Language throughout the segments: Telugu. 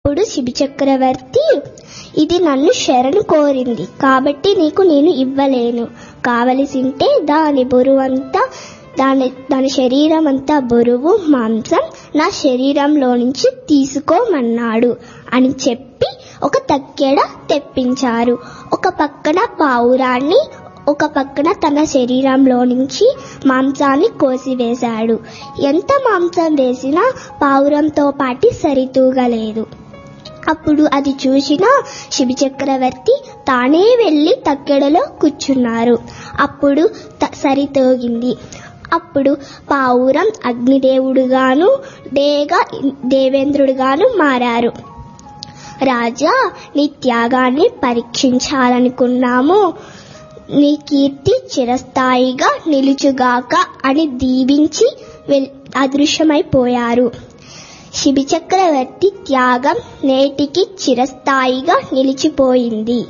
అప్పుడు శిబి చక్రవర్తి ఇది నన్ను శరణు కోరింది కాబట్టి నీకు నేను ఇవ్వలేను కావలసింటే దాని బరువంతా దాని దాని శరీరం అంతా బరువు మాంసం నా శరీరంలో నుంచి తీసుకోమన్నాడు అని చెప్పి ఒక తక్కెడ తెప్పించారు ఒక పక్కన పావురాన్ని ఒక పక్కన తన శరీరంలో నుంచి మాంసాన్ని కోసివేశాడు ఎంత మాంసం వేసినా పావురంతో పాటి సరితూగలేదు అప్పుడు అది చూసిన శిబి చక్రవర్తి తానే వెళ్లి తక్కెడలో కూర్చున్నారు అప్పుడు త- సరితోగింది అప్పుడు పావురం అగ్నిదేవుడుగాను డేగా దేవేంద్రుడుగాను మారారు రాజా నీ త్యాగాన్ని పరీక్షించాలనుకున్నాము నీ కీర్తి చిరస్థాయిగా నిలుచుగాక అని దీవించి వెల్- అదృశ్యమైపోయారు శిబి చక్రవర్తి త్యాగం నేటికి చిరస్థాయిగా నిలిచిపోయింది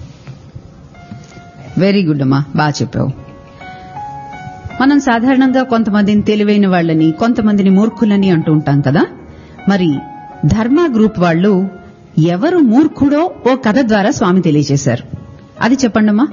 వెరీ గుడ్ అమ్మా బాగా చెప్పావు మనం సాధారణంగా కొంతమందిని తెలివైన వాళ్ళని కొంతమందిని మూర్ఖులని అంటూ ఉంటాం కదా మరి ధర్మ గ్రూప్ వాళ్ళు ఎవరు మూర్ఖుడో ఓ కథ ద్వారా స్వామి తెలియజేశారు అది చెప్పండమ్మా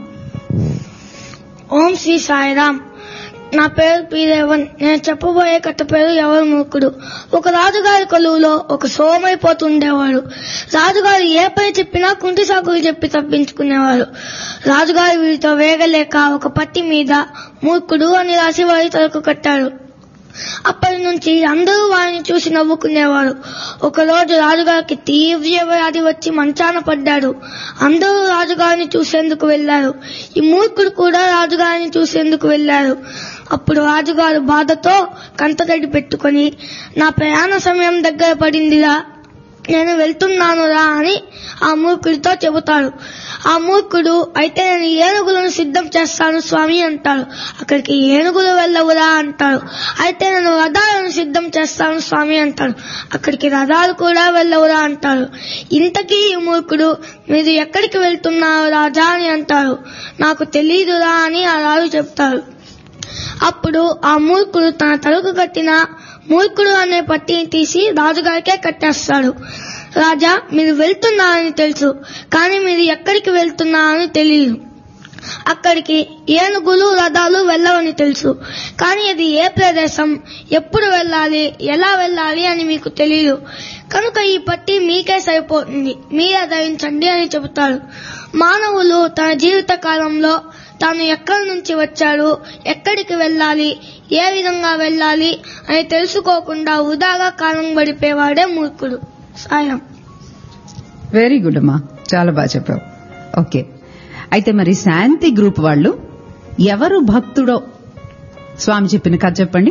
ఓం శ్రీ సాయిరామ్ నా పేరు పి రేవన్ నేను చెప్పబోయే కథ పేరు ఎవరు మూర్ఖుడు ఒక రాజుగారి కొలువులో ఒక సోమైపోతుండేవాడు రాజుగారు ఏ పని చెప్పినా కుంటి సాకులు చెప్పి తప్పించుకునేవాడు రాజుగారు వీరితో వేగలేక ఒక పట్టి మీద మూర్ఖుడు అని రాసి వారి తలకు కట్టాడు అప్పటి నుంచి అందరూ వారిని చూసి నవ్వుకునేవారు ఒకరోజు రాజుగారికి తీవ్ర వ్యాధి వచ్చి మంచాన పడ్డాడు అందరూ రాజుగారిని చూసేందుకు వెళ్లారు ఈ మూర్ఖుడు కూడా రాజుగారిని చూసేందుకు వెళ్లారు అప్పుడు రాజుగారు బాధతో కంటతడి పెట్టుకొని నా ప్రయాణ సమయం దగ్గర పడిందిరా నేను వెళ్తున్నానురా అని ఆ మూర్ఖుడితో చెబుతాడు ఆ మూర్ఖుడు అయితే నేను ఏనుగులను సిద్ధం చేస్తాను స్వామి అంటాడు అక్కడికి ఏనుగులు వెళ్ళవురా అంటాడు అయితే నేను రథాలను సిద్ధం చేస్తాను స్వామి అంటాడు అక్కడికి రథాలు కూడా వెళ్ళవురా అంటాడు ఇంతకీ ఈ మూర్ఖుడు మీరు ఎక్కడికి వెళ్తున్నారు రాజా అని అంటాడు నాకు తెలీదురా అని ఆ రాజు చెప్తాడు అప్పుడు ఆ మూర్ఖుడు తన తలకు కట్టిన మూర్ఖుడు అనే పట్టిని తీసి రాజుగారికే కట్టేస్తాడు రాజా మీరు వెళ్తున్నారని తెలుసు కానీ మీరు ఎక్కడికి వెళ్తున్నారని తెలియదు అక్కడికి ఏనుగులు రథాలు వెళ్ళవని తెలుసు కానీ అది ఏ ప్రదేశం ఎప్పుడు వెళ్ళాలి ఎలా వెళ్ళాలి అని మీకు తెలియదు కనుక ఈ పట్టి మీకే సరిపోతుంది మీరే ధరించండి అని చెబుతాడు మానవులు తన జీవిత కాలంలో తాను ఎక్కడి నుంచి వచ్చాడు ఎక్కడికి వెళ్ళాలి ఏ విధంగా వెళ్ళాలి అని తెలుసుకోకుండా వృధాగా కాలం గడిపేవాడే మూర్ఖుడు సాయం వెరీ గుడ్ అమ్మా చాలా బాగా చెప్పావు ఓకే అయితే మరి శాంతి గ్రూప్ వాళ్ళు ఎవరు భక్తుడో స్వామి చెప్పిన కథ చెప్పండి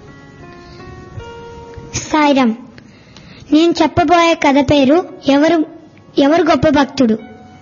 సాయిరామ్ నేను చెప్పబోయే కథ పేరు ఎవరు ఎవరు గొప్ప భక్తుడు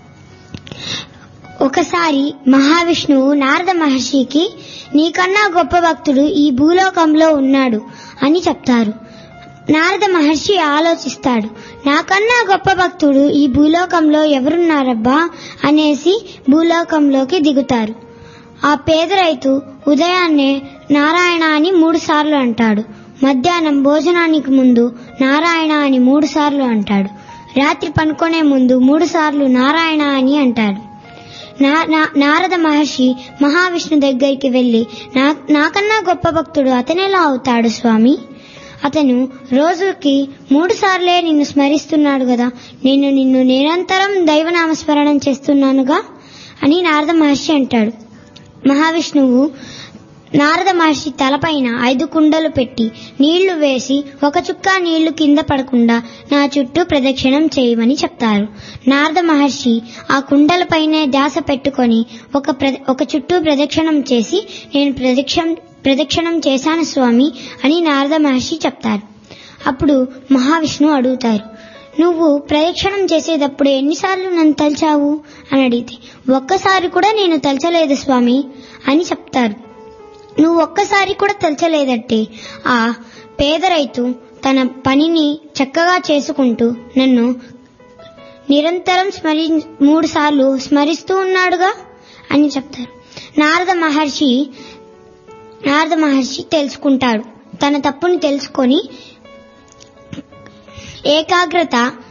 ఒకసారి మహావిష్ణువు నారద మహర్షికి నీకన్నా గొప్ప భక్తుడు ఈ భూలోకంలో ఉన్నాడు అని చెప్తారు నారద మహర్షి ఆలోచిస్తాడు నాకన్నా గొప్ప భక్తుడు ఈ భూలోకంలో ఎవరున్నారబ్బా అనేసి భూలోకంలోకి దిగుతారు ఆ పేద రైతు ఉదయాన్నే నారాయణ అని మూడు సార్లు అంటాడు మధ్యాహ్నం భోజనానికి ముందు నారాయణ అని మూడు సార్లు అంటాడు రాత్రి పనుకునే ముందు మూడు సార్లు నారాయణ అని అంటాడు నా- నా- నారద మహర్షి మహావిష్ణు దగ్గరికి వెళ్లి "నా- నాకన్నా గొప్ప భక్తుడు అతనెలా అవుతాడు స్వామి అతను రోజుకి మూడు సార్లే నిన్ను స్మరిస్తున్నాడు కదా నేను నిన్ను నిరంతరం దైవనామస్మరణం చేస్తున్నానుగా అని నారద మహర్షి అంటాడు మహావిష్ణువు నారద మహర్షి తలపైన ఐదు కుండలు పెట్టి నీళ్లు వేసి ఒక చుక్క నీళ్లు కింద పడకుండా నా చుట్టూ ప్రదక్షిణం చేయమని చెప్తారు నారద మహర్షి ఆ కుండలపైనే ధ్యాస పెట్టుకొని ఒక ప్ర- ఒక చుట్టూ ప్రదక్షిణం చేసి నేను ప్రదక్షిణం ప్రదక్షిణం చేశాను స్వామి అని నారద మహర్షి చెప్తారు అప్పుడు మహావిష్ణువు అడుగుతారు నువ్వు ప్రదక్షిణం చేసేటప్పుడు ఎన్నిసార్లు నన్ను తలిచావు అని అడిగితే ఒక్కసారి కూడా నేను తలచలేదు స్వామి అని చెప్తారు నువ్వు ఒక్కసారి కూడా తలచలేదంటే ఆ పేద రైతు తన పనిని చక్కగా చేసుకుంటూ నన్ను నిరంతరం స్మరి మూడు సార్లు స్మరిస్తూ ఉన్నాడుగా అని చెప్తారు నారద మహర్షి నారద మహర్షి తెలుసుకుంటాడు తన తప్పుని తెలుసుకొని ఏకాగ్రత